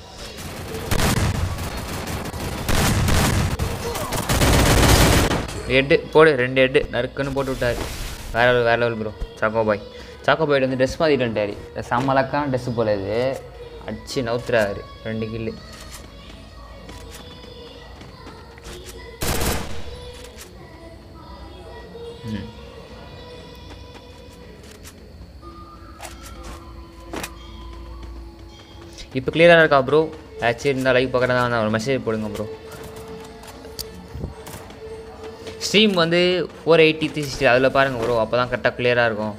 ஹெட்டு போடு ரெண்டு ஹெட்டு நறுக்குன்னு போட்டு விட்டாரு வேற லெவல் வேற level bro choco boy choco boy வந்து ட்ரெஸ் மாற்றிட்டு வந்துட்டாரு செம்மலக்கான ட்ரெஸ்ஸு போல இது அடிச்சு நவுத்துறாரு ரெண்டு கில்லு ம் இப்போ கிளியராக இருக்கா ப்ரோ ஆச்சு இருந்தால் லைவ் பார்க்குறதா இருந்தால் ஒரு மெசேஜ் போடுங்க ப்ரோ ஸ்ட்ரீம் வந்து ஃபோர் எயிட்டி த்ரீ சிக்ஸ்டி அதில் பாருங்கள் ப்ரோ அப்போ தான் கரெக்டாக கிளியராக இருக்கும்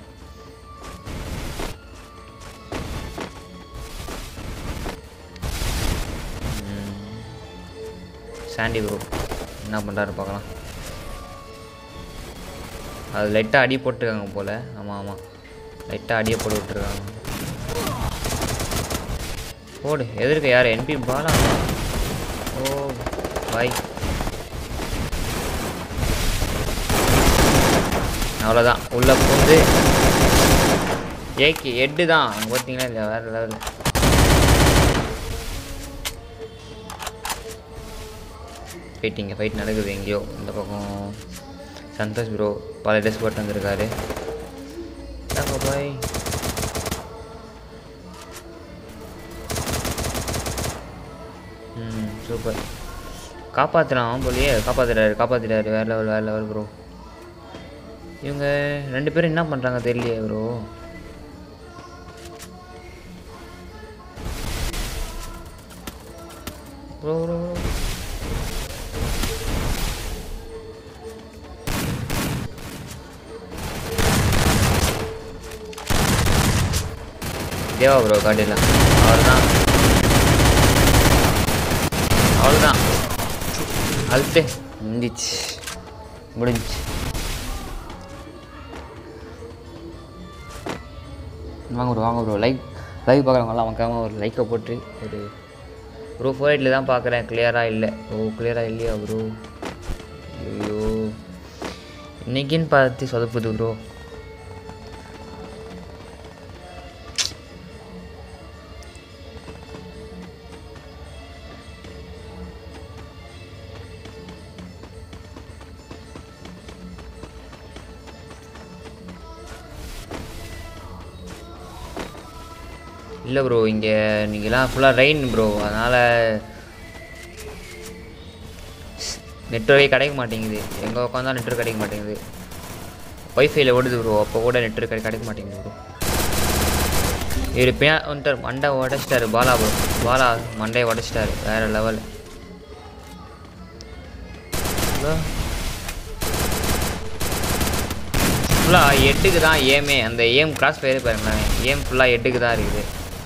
சாண்டி ப்ரோ என்ன பண்ணுறாரு பார்க்கலாம் அது லைட்டாக அடி போட்டிருக்காங்க போல் ஆமாம் ஆமாம் லைட்டாக அடியை போட்டு விட்டுருக்காங்க போடு எதிர்க்க யார் என்பி பாலா ஓ பாய் அவ்வளோதான் உள்ளே பூந்து ஏகே எட்டு தான் அங்கே பார்த்தீங்கன்னா இந்த வேறு லெவல் ஃபைட்டிங்க ஃபைட் நடக்குது எங்கேயோ இந்த பக்கம் சந்தோஷ் ப்ரோ பல ட்ரெஸ் போட்டு வந்திருக்காரு பாய் ம் சூப்பர் காப்பாற்றுறான் போலியே காப்பாற்றுறாரு காப்பாற்றிட்டாரு வேறு லெவல் வேறு லெவல் ப்ரோ இவங்க ரெண்டு பேரும் என்ன பண்ணுறாங்க தெரியலையே bro bro bro Deva bro காட்டிடலாம் அவ்வளோதான் அவ்வளோதான் அழுத்து முடிஞ்சிச்சு முடிஞ்சிச்சு வாங்க ப்ரோ வாங்க ப்ரோ லைக் லைவ் பார்க்குறவங்களாம் அவங்காம ஒரு லைக்கை போட்டு ஒரு ப்ரோ ஃபோர் எயிட்டில் தான் பார்க்குறேன் கிளியராக இல்லை ஓ கிளியராக இல்லையா ப்ரோ ஐயோ இன்னைக்குன்னு பார்த்து சொதப்புது ப்ரோ இல்லை ப்ரோ இங்கே நீங்களாம் ஃபுல்லாக ரெயின் ப்ரோ அதனால் நெட்ஒர்க்கே கிடைக்க மாட்டேங்குது எங்கே உட்காந்தா நெட்ஒர்க் கிடைக்க மாட்டேங்குது ஒய்ஃபைல ஓடுது ப்ரோ அப்போ கூட நெட்ஒர்க் கிடைக்க மாட்டேங்குது ப்ரோ இவர் பின்னா வந்துட்டார் மண்டை உடச்சிட்டாரு பாலா ப்ரோ பாலா மண்டையை உடச்சிட்டாரு வேற லெவல் ஃபுல்லாக எட்டுக்கு தான் ஏமே அந்த ஏம் கிராஸ் ஃபயர் பாருங்களேன் ஏம் ஃபுல்லாக எட்டுக்கு தான் இருக்குது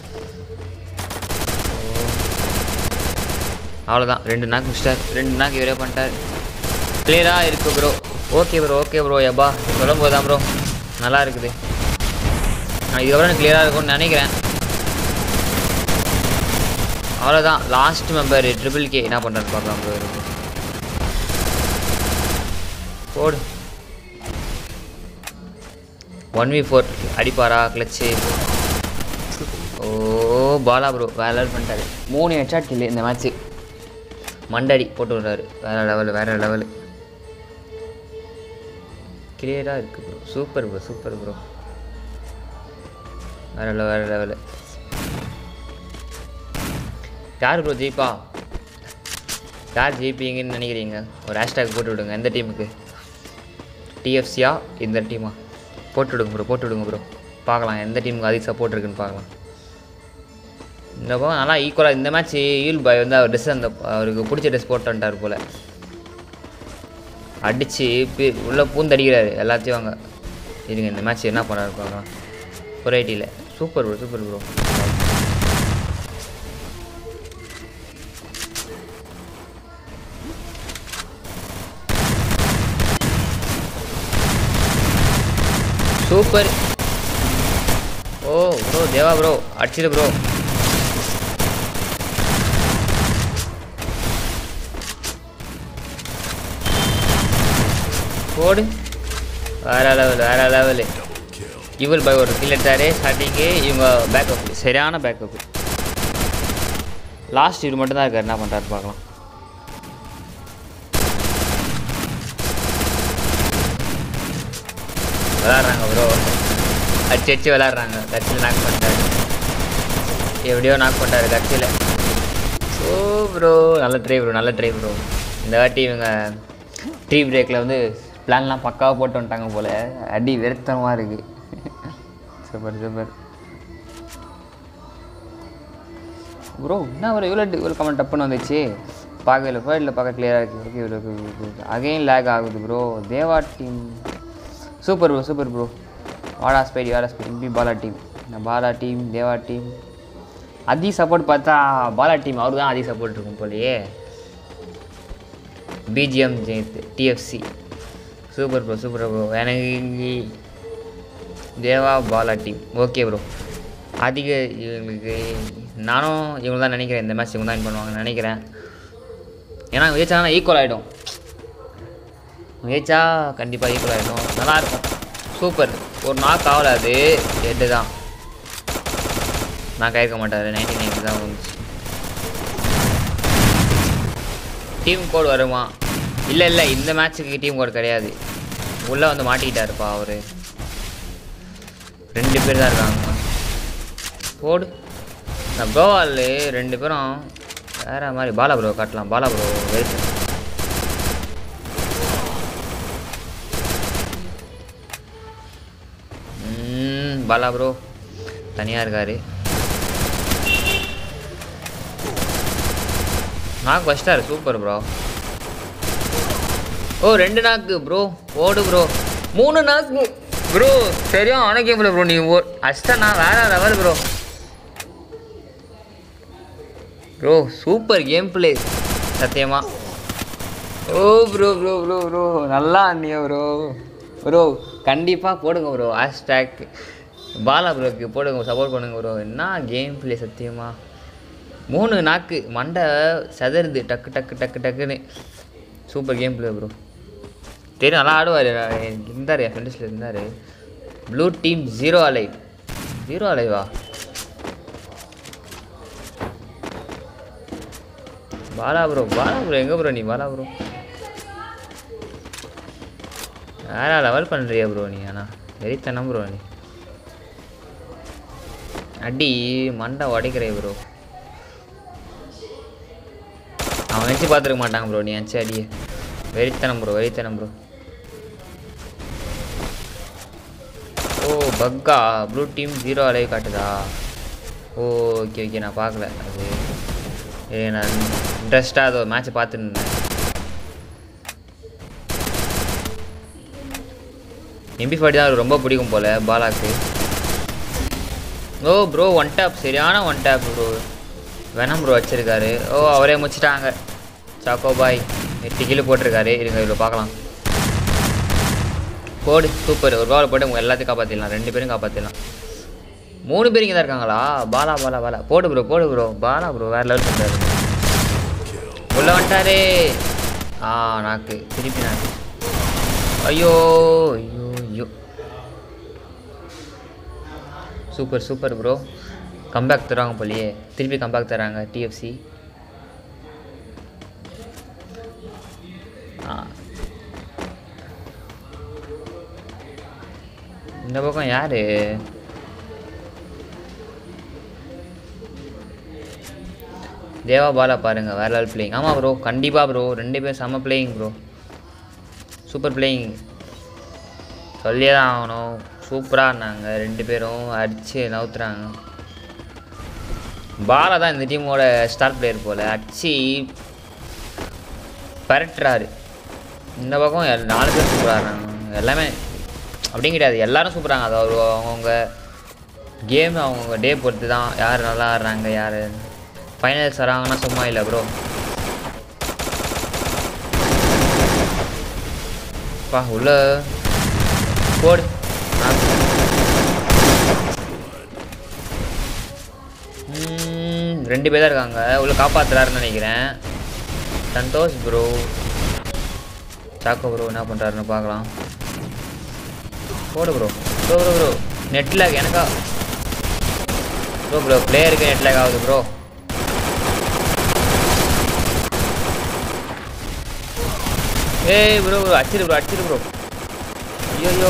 அவ்வளோதான் ரெண்டு நாக்கு முடிச்சிட்டார் ரெண்டு நாக்கு இவரே பண்ணிட்டார் கிளியராக இருக்கு bro okay bro okay bro எப்பா சொல்லும் போது தான் ப்ரோ நல்லா இருக்குது நான் இதுக்கப்புறம் கிளியராக இருக்கும்னு நினைக்கிறேன் அவ்வளோதான் லாஸ்ட் மெம்பர் ட்ரிபிள் கே என்ன பண்ணுறாரு பார்க்கலாம் ப்ரோ இருக்கு போடு ஒன் வி ஃபோர் அடிப்பாரா கிளச்சு ஓ பாலா ப்ரோ வேற லெவல் பண்ணிட்டாரு மூணு ஹெட்ஷாட் கில்லு இந்த மேட்ச்சு மண்டடி போட்டு விட்றாரு வேற லெவல் வேற லெவல் கிளியராக இருக்கு bro super bro super bro வேற லெவல் வேற லெவல் யார் ப்ரோ ஜெயிப்பா யார் ஜெயிப்பீங்கன்னு நினைக்கிறீங்க ஒரு ஹேஷ்டேக் போட்டு விடுங்க எந்த டீமுக்கு டிஎஃப்சியா இந்த டீமா போட்டு விடுங்க ப்ரோ போட்டு விடுங்க ப்ரோ பார்க்கலாம் எந்த டீமுக்கு அதிக சப்போர்ட் இருக்குன்னு பார்க்கலாம் இந்த பக்கம் நல்லா ஈக்குவலாக இந்த மேட்ச் ஈல் பாய் வந்து அவர் ட்ரெஸ் அந்த அவருக்கு பிடிச்ச ட்ரெஸ் போட்டு வந்துட்டார் போல் அடித்து உள்ளே பூந்தடிக்கிறாரு எல்லாத்தையும் வாங்க இருங்க இந்த மேட்ச் என்ன பண்ணாரு பார்க்கலாம் வெரைட்டியில் super bro super bro super ஓ ப்ரோ தேவா ப்ரோ அடிச்சிடு ப்ரோ போடு வேற லெவல் வேற லெவல் இவள் பை ஒரு கில் எடுத்தாரு ஸ்டார்டிங்கு இவங்க பேக்கப் சரியான பேக்கப் லாஸ்ட் இவர் மட்டும் தான் இருக்கார் என்ன பண்ணுறாரு பார்க்கலாம் விளாட்றாங்க ப்ரோ அடிச்சு அடிச்சு விளாட்றாங்க கட்சியில் நாக் பண்ணிட்டாரு எப்படியோ நாக் பண்ணிட்டாரு கட்சியில் ஓ ப்ரோ நல்ல ட்ரை ப்ரோ நல்ல ட்ரை ப்ரோ இந்த வாட்டி இவங்க டீ பிரேக்கில் வந்து பிளான்லாம் பக்காவாக போட்டு வந்துட்டாங்க போல் அடி வெறுத்தனமாக இருக்குது சூப்பர் சூப்பர் ப்ரோ என்ன ப்ரோ இவ்வளோ இவ்வளோ கமெண்ட் டப்புன்னு வந்துச்சு பார்க்கல ஃபர்டில் பார்க்க கிளியராக இருக்குது ஓகே இவ்வளோ அகைன் லேக் ஆகுது bro Deva team super bro super bro வாடா ஸ்பைடி வாடா ஸ்பைடி பி பாலா டீம் இந்த பாலா டீம் தேவா டீம் அதி சப்போர்ட் பார்த்தா பாலா டீம் அவர் தான் அதிக சப்போர்ட் இருக்கும் போலயே பிஜிஎம் ஜெயித் TFC super bro super bro எனக்கு Deva Bala team okay bro அதிக இவங்களுக்கு நானும் இவங்க தான் நினைக்கிறேன் இந்த மேட்ச் இவங்க தான் win பண்ணுவாங்கன்னு நினைக்கிறேன் ஏன்னா ஜெயிச்சாங்கன்னா ஈக்குவல் ஆகிடும் ஜெயிச்சா கண்டிப்பாக ஈக்குவல் ஆகிடும் நல்லாயிருக்கும் சூப்பர் ஒரு நாக் ஆகல அது எட்டு தான் நான் கேட்க மாட்டார் நைன்டி நைன் தான் வந்துச்சு டீம் கோட் வருமா இல்லை இல்லை இந்த மேட்ச்சுக்கு டீம் கோட் கிடையாது உள்ளே வந்து மாட்டிக்கிட்டாருப்பா அவர் ரெண்டு பேர் தான் இருக்காங்க போடு நான் கோவால் ரெண்டு பேரும் வேற மாதிரி பாலா ப்ரோ காட்டலாம் பாலா ப்ரோ வெயிட் ம், பாலா ப்ரோ தனியாக இருக்காரு நாக்கு வச்சிட்டாரு சூப்பர் ப்ரோ ஓ ரெண்டு நாக்கு ப்ரோ ஓடு ப்ரோ மூணு நாக்கு ப்ரோ சரியா அணைக்க முடியல ப்ரோ நீ ஓ அஷ்டா வேற level bro bro super game play சத்தியமா ஓ ப்ரோ ப்ரோ ப்ரோ ப்ரோ நல்லா ஆனியா ப்ரோ ப்ரோ கண்டிப்பாக போடுங்க ப்ரோ ஹேஷ்டேக் பாலா ப்ரோக்கு போடுங்க சப்போர்ட் பண்ணுங்க ப்ரோ என்ன கேம் பிளே சத்தியமா மூணு நாக்கு மண்டை செதறுது டக்கு டக்கு டக்கு டக்குன்னு சூப்பர் கேம் பிளே ப்ரோ தெரியும் நல்லா ஆடுவார் இருந்தார் என் ஃப்ரெண்ட்ஸில் இருந்தார் blue team zero alive zero அலைவா பாலா ப்ரோ பாலா ப்ரோ எங்கே ப்ரோ நீ பாலா ப்ரோ வேற லெவல் பண்ணுறியா ப்ரோ நீ ஆனால் வெறித்தனம் ப்ரோ நீ அடி மண்டை உடைக்கிற ப்ரோ அவன் வச்சு பார்த்துருக்க மாட்டாங்க ப்ரோ நீ அச்சு அடியே வெறித்தனம் ப்ரோ வெறித்தனம் ப்ரோ ஓ பக்கா ப்ளூ டீம் ஜீரோ அலைவ் காட்டுதா ஓ ஓகே ஓகே நான் பார்க்கல அது ஏ நான் இன்ட்ரெஸ்ட்டாக அது மேட்ச்சை பார்த்துட்டு இருந்தேன் எம்பி ஃபார்ட்டி தான் அவருக்கு ரொம்ப பிடிக்கும் போல் பாலாக்கு ஓ ப்ரோ ஒன் டேப் சரியான ஒன் டேப் ப்ரோ வேணாம் ப்ரோ வச்சிருக்காரு ஓ அவரே முடிச்சிட்டாங்க சாக்கோ பாய் எட்டு கிலோ போட்டிருக்காரு இருங்க இதில் பார்க்கலாம் போடு சூப்பர் ஒரு பால் போட்டு உங்க எல்லாத்தையும் காப்பாற்றிடலாம் ரெண்டு பேரும் காப்பாற்றிடலாம் மூணு பேர் இங்கே தான் இருக்காங்களா பாலா பாலா பாலா போடு ப்ரோ போடு ப்ரோ பாலா ப்ரோ வேறு லெவல் பண்ணுறாரு உள்ள வந்துட்டாரே ஆ நாக்கு திருப்பி நாக்கு ஐயோ ஐயோ ஐயோ சூப்பர் சூப்பர் ப்ரோ கம்பேக் தருவாங்க போலியே திருப்பி கம்பேக் தராங்க டிஎஃப்சி இந்த பக்கம் யாரு தேவா பாலா பாருங்க வேற லெவல் பிளேயிங் ஆமாம் ப்ரோ கண்டிப்பாக ப்ரோ ரெண்டு பேரும் செம்ம பிளேயிங் ப்ரோ சூப்பர் பிளேயிங் சொல்லியே தான் ஆகணும் சூப்பராக இருந்தாங்க ரெண்டு பேரும் அடித்து நவுத்துறாங்க பாலா தான் இந்த டீமோட ஸ்டார் பிளேயர் போல் அடிச்சு பரட்டுறாரு இந்த பக்கம் எல் நாலு பேர் சூப்பராக இருக்காங்க எல்லாமே அப்படியும் கிடையாது எல்லாரும் சூப்பராங்க அது ஒரு அவங்கவுங்க கேம் அவங்கவுங்க டே பொறுத்து தான் யார் நல்லா ஆடுறாங்க யார் ஃபைனல்ஸ் வராங்கன்னா சும்மா இல்லை ப்ரோ பா உள்ள போடு ம், ரெண்டு பேர் தான் இருக்காங்க உள்ள காப்பாத்துறாருன்னு நினைக்கிறேன் சந்தோஷ் ப்ரோ சாக்கோ ப்ரோ என்ன பண்ணுறாருன்னு பார்க்கலாம் போடு bro bro bro bro net lag எனக்கா ப்ரோ ப்ரோ பிளேயருக்கு நெட் லேக் ஆகுது ப்ரோ ஏய் ப்ரோ ப்ரோ அடிச்சிரு ப்ரோ அடிச்சிரு ப்ரோ ஐயோ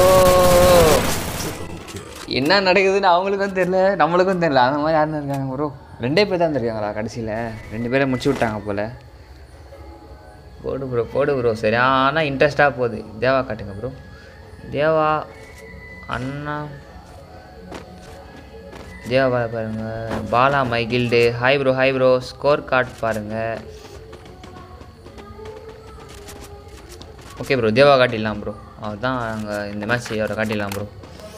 என்ன நடக்குதுன்னு அவங்களுக்கும் தெரியல நம்மளுக்கும் தெரியல அந்த மாதிரி யாருன்னு இருக்காங்க ப்ரோ ரெண்டே பேர் தான் இருக்காங்களா கடைசியில் ரெண்டு பேரை முடிச்சு விட்டாங்க போல் போடு ப்ரோ போடு ப்ரோ சரியான இன்ட்ரெஸ்டாக போகுது தேவா காட்டுங்க ப்ரோ தேவா அண்ணா தேவா பாலா பாருங்க பாலா மைகில்டு hi bro hi bro score card பாருங்க ஓகே ப்ரோ தேவா காட்டிடலாம் ப்ரோ அவர் தான் அங்கே இந்த மேட்ச் அவரை காட்டிடலாம் ப்ரோ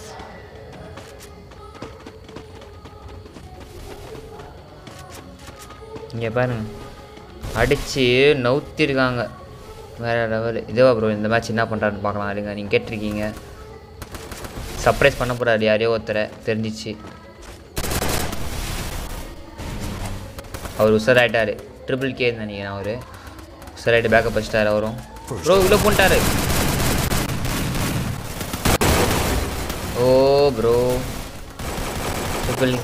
இங்கே பாருங்க அடித்து நவுத்திருக்காங்க வேறு லெவல் இதுவா ப்ரோ இந்த மேட்ச் என்ன பண்ணுறாருன்னு பார்க்கலாம் இருங்க நீங்கள் கேட்டிருக்கீங்க சர்ப்ரைஸ் பண்ண போகிறாரு யாரையோ ஒருத்தரை தெரிஞ்சிச்சு அவர் உசராயிட்டாரு ட்ரிபிள் கே நினைக்கிறேன் அவர் உசராயிட்டு பேக்கப் வச்சிட்டாரு அவரும் ப்ரோ இவ்வளோ போட்டாரு ஓ ப்ரோ ட்ரிபிள்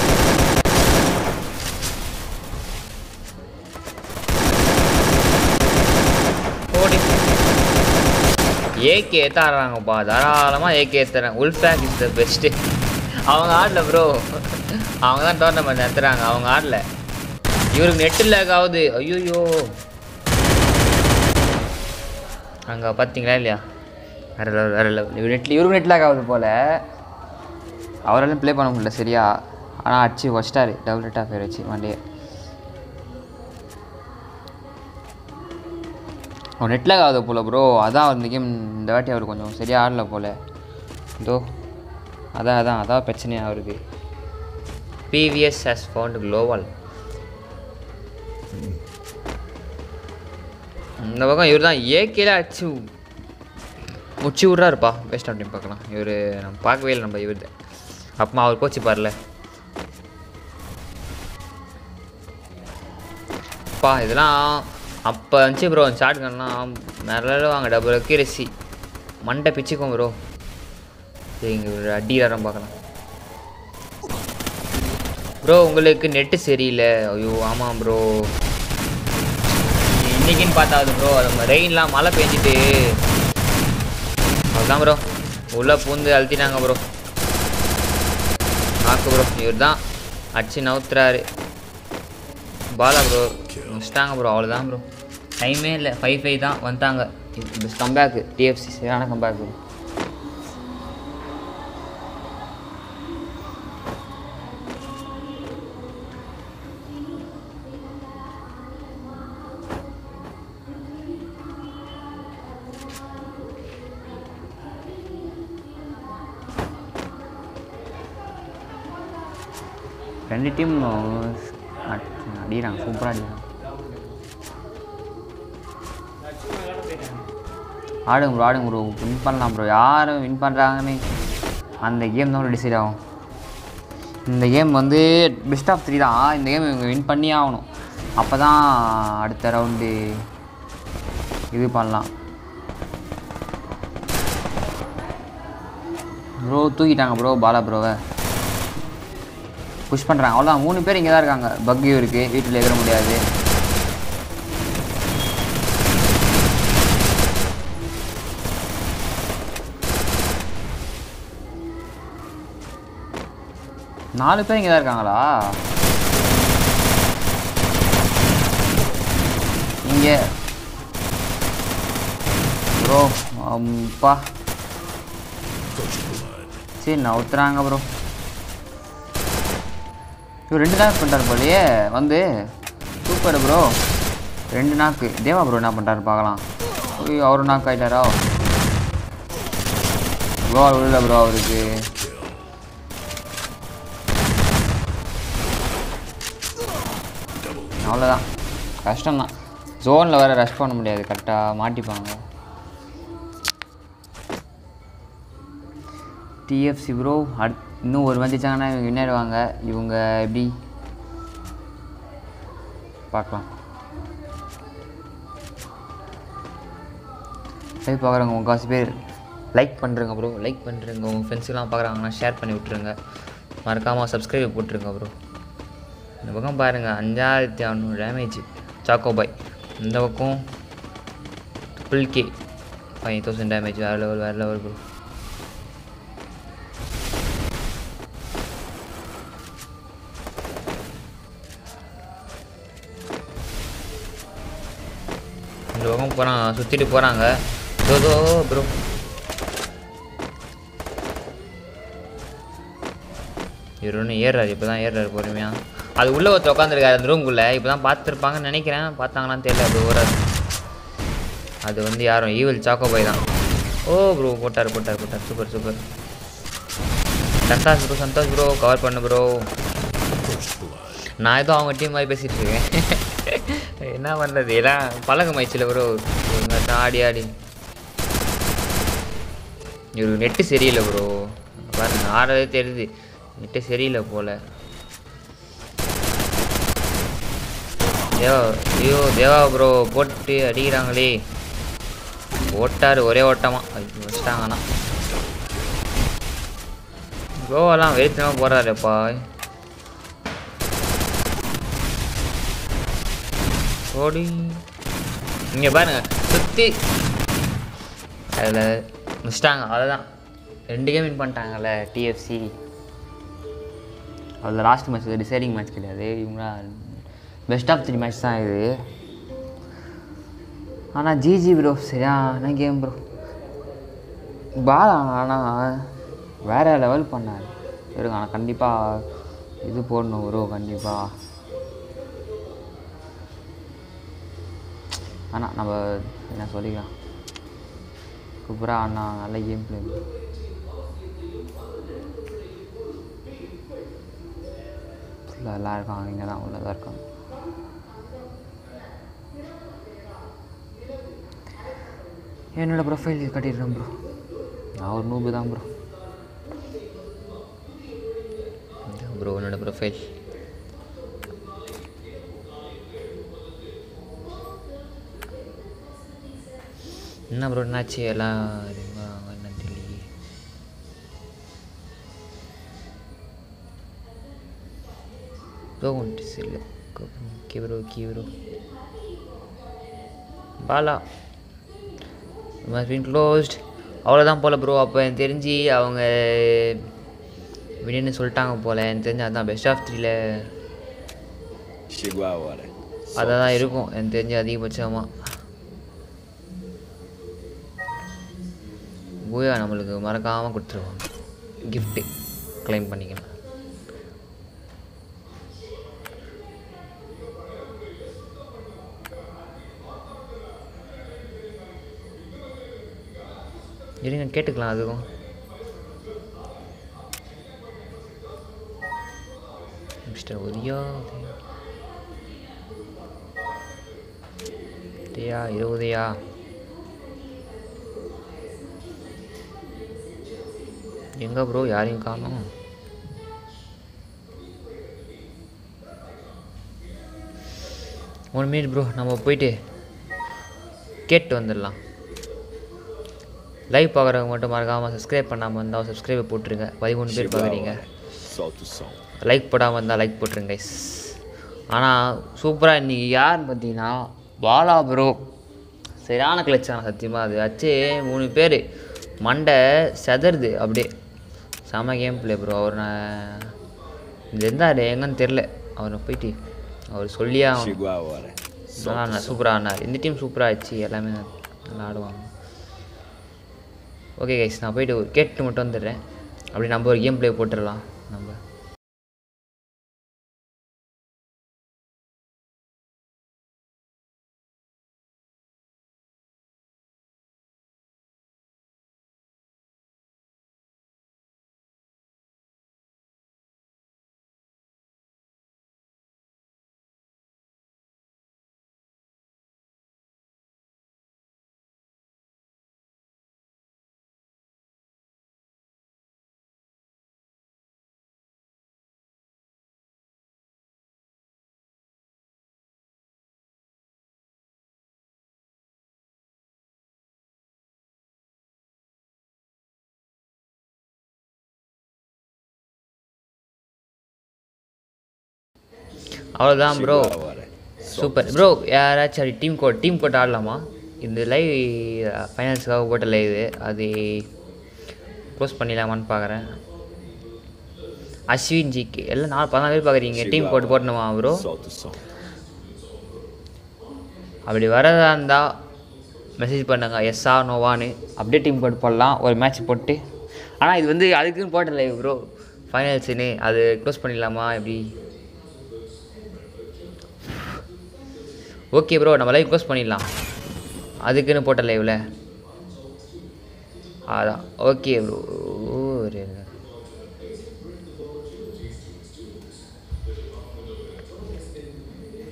ஓடி ஏகே ஏற்ற ஆடுறாங்கப்பா தாராளமாக ஏகே ஏற்றுறாங்க உல்ஃபேக் இஸ் த பெஸ்ட்டு அவங்க ஆடல ப்ரோ அவங்க தான் டோர்னமெண்ட் நடத்துகிறாங்க அவங்க ஆடல இவருக்கு நெட்டு லேக் ஆகுது ஐயோ அங்கே பார்த்தீங்களா இல்லையா வேறு லெவல் வேறு லெவல் இவர் நெட்டில் இவருக்கு நெட் லேக் ஆகுது போல் அவராலும் ப்ளே பண்ண முடியல சரியா ஆனால் அடிச்சு வச்சிட்டாரு டபுள் ஹெட் ஆஃப் வச்சு வண்டியை அவன் நெட்டில் ஆகுது போல் ப்ரோ அதான் இந்த கேம் இந்த வாட்டி அவர் கொஞ்சம் சரியாக ஆடல போல் இதோ அதான் அதான் அதான் பிரச்சனையாக அவருக்கு பிவிஎஸ் ஹஸ் ஃபவுண்ட் குளோவல் இந்த பக்கம் இவர் தான் ஏகேல அடிச்சு முச்சி விட்றாருப்பா பெஸ்ட் அப்படின்னு பார்க்கலாம் இவர் நம்ம பார்க்கவே இல்லை நம்ம இவர் அப்பமா அவர் கோச்சு பாருல அப்பா இதெல்லாம் அப்போ இருந்துச்சு ப்ரோ ஷார்ட் கன்லாம் நிறைய வாங்க டபுள் அக்யூரசி மண்டை பிச்சுக்கும் ப்ரோ சரிங்க ஒரு அடிக்கிறாரம் பார்க்கலாம் ப்ரோ உங்களுக்கு நெட்டு சரியில்லை ஐயோ ஆமாம் ப்ரோ இன்னைக்குன்னு பார்த்தாவது ப்ரோ நம்ம ரெயின்லாம் மழை பெஞ்சிட்டு அதுதான் ப்ரோ உள்ளே பூந்து அழுத்தினாங்க ப்ரோ ஆக்கு ப்ரோ இவர் தான் அடிச்சு நவுத்துறாரு பாலா ப்ரோ முடிச்சிட்டாங்க ப்ரோ அவ்வளோதான் ப்ரோ டைமே இல்லை ஃபைவ் ஃபைவ் தான் வந்துட்டாங்க கம்பேக்கு டிஎஃப்சி சரியான கம்பேக்கு ரெண்டு டீம் அடிக்கிறாங்க சூப்பராக அடிக்கிறாங்க ஆடுங்க ப்ரோ ஆடுங்க ப்ரோ வின் பண்ணலாம் ப்ரோ யார் வின் பண்ணுறாங்கன்னு அந்த கேம் தான் டிசைட் ஆகும் இந்த கேம் வந்து பெஸ்ட் ஆஃப் த்ரீ தான் இந்த கேம் இவங்க வின் பண்ணியே ஆகணும் அப்போ தான் அடுத்த ரவுண்டு இது பண்ணலாம் ப்ரோ தூக்கிட்டாங்க ப்ரோ பாலா ப்ரோவை புஷ் பண்ணுறாங்க அவ்வளோதான் மூணு பேர் இங்கே தான் இருக்காங்க பக்கியும் இருக்குது வீட்டில் எதிர முடியாது நாலு பேர் இங்கே தான் இருக்காங்களா இங்கே ப்ரோ அப்பா சரி நவுத்துறாங்க ப்ரோ இவர் ரெண்டு நாக்கு பண்ணிட்டாரு போலயே வந்து சூப்பர் ப்ரோ ரெண்டு நாக்கு தேவா ப்ரோ என்ன பண்ணுறாரு பார்க்கலாம் ஐயோ அவரு நாக்கு ஆயிட்டாரா ப்ரோ இல்லை ப்ரோ அவருக்கு அவ்வளோதான் கஷ்டம்தான் ஜோனில் வேறு ரஷ் பண்ண முடியாது கரெக்டாக மாட்டிப்பாங்க டிஎஃப்சி ப்ரோ அட் இன்னும் ஒரு மேட்ச் வச்சாங்கன்னா இவங்க வின்னாடுவாங்க இவங்க எப்படி பார்க்கலாம் லைக் பார்க்குறவங்க முக்கால்வாசி பேர் லைக் பண்ணுறங்க ப்ரோ லைக் பண்ணுறங்க உங்கள் ஃப்ரெண்ட்ஸுக்கெலாம் பார்க்குறாங்கன்னா ஷேர் பண்ணி விட்ருங்க மறக்காமல் சப்ஸ்கிரைப் போட்டுருங்க ப்ரோ இந்த பக்கம் பாருங்கள் அஞ்சாயிரத்தி அறநூறு டேமேஜ் சாக்கோபாய் இந்த பக்கம் triple K five thousand damage வேறு லெவல் வேறு லெவல் ப்ரோ இந்த பக்கம் போகிறாங்க சுற்றிட்டு போகிறாங்க தோ ப்ரோ இவர் ஒன்று ஏறுறாரு இப்போ தான் ஏறுறாரு பொறுமையாக அது உள்ளே ஒருத்தர் உட்காந்துருக்காரு அந்த ரூம்குள்ளே இப்போ தான் பார்த்துருப்பாங்கன்னு நினைக்கிறேன் பார்த்தாங்களான்னு தெரியல அது ஓராது அது வந்து யாரும் ஈவில் சாக்கோ பாய் தான் ஓ ப்ரோ போட்டார் போட்டார் போட்டார் super super Santhosh bro Santhosh bro cover பண்ணு ப்ரோ நான் ஏதோ அவங்க டீம் மாதிரி பேசிகிட்டு இருக்கேன் என்ன பண்ணுறது எல்லாம் பழக்கமாயிடுச்சுல ப்ரோ ஆடி ஆடி இவருக்கு நெட்டு சரியில்லை ப்ரோ பாருங்க ஆடுறதே தெரியுது நெட்டு சரியில்லை போல தேவா ஐயோ தேவா ப்ரோ போட்டு அடிக்கிறாங்களே ஓட்டார் ஒரே ஓட்டமா ஐயோ வச்சிட்டாங்கண்ணா ப்ரோவெல்லாம் வெறித்தனமாக போகிறாருப்பா ஓடி இங்கே பாருங்க சுற்றி அதில் முடிச்சிட்டாங்க அவ்வளோதான் ரெண்டு கேம் வின் பண்ணிட்டாங்கல்ல டிஎஃப்சி அதில் லாஸ்ட் மேட்ச் டிசைடிங் மேட்ச் கிடையாது இவங்களா பெஸ்ட் ஆஃப் த்ரீ மேட்ச் தான் இது ஆனால் ஜிஜி ப்ரோ சரியான கேம் ப்ரோ பாலா ஆனால் வேறு லெவல் பண்ணார் இருங்க ஆனால் கண்டிப்பாக இது போடணும் ப்ரோ கண்டிப்பாக ஆனால் நம்ம என்ன சொல்லிக்கலாம் சூப்பராக அண்ணா நல்ல கேம் பிளே ஃபுல்லாக எல்லாம் இருக்காங்க இங்கே தான் உள்ளதாக இருக்காங்க என்னோடய ப்ரொஃபைல் கட்டிடுறேன் ப்ரோ நான் ஒரு நூபு தான் ப்ரோ ப்ரோ என்னோடய ப்ரொஃபைல் என்ன ப்ரோ என்னாச்சு எல்லாம் அறிமுகம் என்னன்னு தெரியலையே ப்ரோ ஒன்று இல்லை okay bro okay bro Bala been closed அவ்வளோதான் போல் ப்ரோ அப்போ எனக்கு தெரிஞ்சு அவங்க வின்னு சொல்லிட்டாங்க போல் எனக்கு தெரிஞ்சு அதுதான் பெஸ்ட் ஆஃப் த்ரீல Chegou a hora. அதை தான் இருக்கும் எனக்கு தெரிஞ்சு அதிகபட்சமாக பூயா நம்மளுக்கு மறக்காமல் கொடுத்துருவாங்க கிஃப்ட்டு க்ளைம் பண்ணிக்கலாம் இருங்க கேட்டுக்கலாம் அதுக்கும் மிஸ்டர் உதயா உதயா இது உதயா எங்க ப்ரோ யாரையும் காணோம் ஒன் மினிட் ப்ரோ நம்ம போயிட்டு கேட்டு வந்துடலாம் லைவ் பார்க்குறவங்க மட்டும் மறக்காமல் சப்ஸ்கிரைப் பண்ணாமல் இருந்தால் சப்ஸ்கிரைப் போட்டுருங்க பதிமூணு பேர் பார்க்குறீங்க Solta o som. லைக் போடாமல் இருந்தால் லைக் போட்டுருங்க கைஸ் ஆனால் சூப்பராக இன்றைக்கி யாருன்னு பார்த்தீங்கன்னா பாலா ப்ரோ சரியான கிளச்சான சத்தியமாக அது வச்சு மூணு பேர் மண்டை செதறுது அப்படியே செம கேம் பிளே ப்ரோ அவர் நான் இந்த இருந்தார் எங்கன்னு தெரில அவரை போயிட்டு அவர் சொல்லியே ஆகணும் Chegou a hora. நல்லா ஆடினார் சூப்பராக ஆடினார் இந்த டீம் சூப்பராக ஆச்சு எல்லாமே நல்லா ஆடுவாங்க ஓகே கைஸ் நான் போயிட்டு ஒரு கேட்டு மட்டும் வந்துடுறேன் அப்படி நம்ம ஒரு கேம் ப்ளே போட்டுடலாம் நம்ம அவ்வளோதான் bro Chegou a hora. Super bro யாராச்சும் அப்படி டீம் கோட் டீம் கோட் ஆடலாமா இந்த லைவ் ஃபைனான்ஸுக்காக போட்ட லைவ் அது க்ளோஸ் பண்ணிடலாமான்னு பார்க்குறேன் அஸ்வின் ஜிக்கு எல்லாம் நாலு பதினாலு பேர் பார்க்குறீங்க டீம் கோட் போட்டணுமா ப்ரோ Solta o som. அப்படி வரதா இருந்தால் மெசேஜ் பண்ணுங்க எஸ்ஸா நோவான்னு அப்படியே டீம் கோட் போடலாம் ஒரு மேட்ச் போட்டு ஆனால் இது வந்து அதுக்குன்னு போட்ட லைவ் ப்ரோ ஃபைனல்ஸுன்னு அது க்ளோஸ் பண்ணிடலாமா எப்படி ஓகே ப்ரோ நம்ம லைவ் க்ளோஸ் பண்ணிடலாம் அதுக்குன்னு போட்ட லைவில் அதான் ஓகே ப்ரோ ஒரு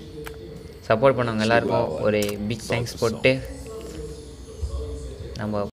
சப்போர்ட் பண்ணவங்க எல்லாருக்கும் ஒரு பிக் தேங்க்ஸ் போட்டு நம்ம